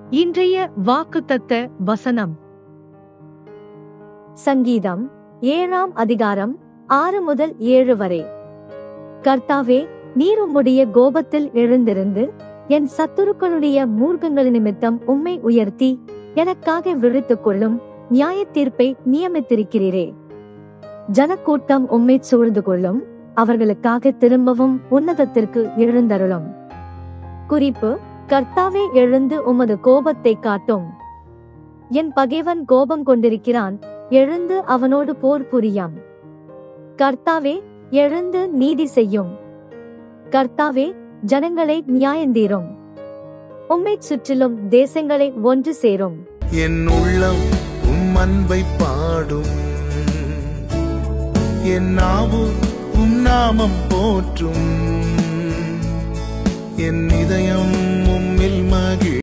இன்றைய வாக்குத்தத்த வசனம் சங்கீதம் ஏழாம் அதிகாரம் ஆறு முதல் ஏழு வரை கர்த்தாவே நீர் உம்முடைய கோபத்தில் எழுந்திருந்து என் சத்துருக்களுடைய மூர்க்கங்கள் நிமித்தம் உம்மை உயர்த்தி எனக்காக விழித்துக் கொள்ளும் நியாய தீர்ப்பை நியமித்திருக்கிறீரே ஜனக்கூட்டம் உம்மை சூழ்ந்து கொள்ளும் அவர்களுக்காக திரும்பவும் உன்னதத்திற்கு எழுந்தருளும் குறிப்பு கர்த்தாவே எழுந்து உமது கோபத்தை காட்டும் என் பகைவன் கோபம் கொண்டிருக்கிறான் எழுந்து அவனோடு போர் புரியாம் கர்த்தாவே எழுந்து நீதி செய்யும் கர்த்தாவே ஜனங்களை நியாயந்தீரும் உம்மைச் சுற்றிலும் தேசங்களை ஒன்று சேரும் என் உள்ளம் உம் அன்பை பாடும் என் நாவு உம் நாமம் போற்றும் என் இதயம் உம்மில் மகிழ்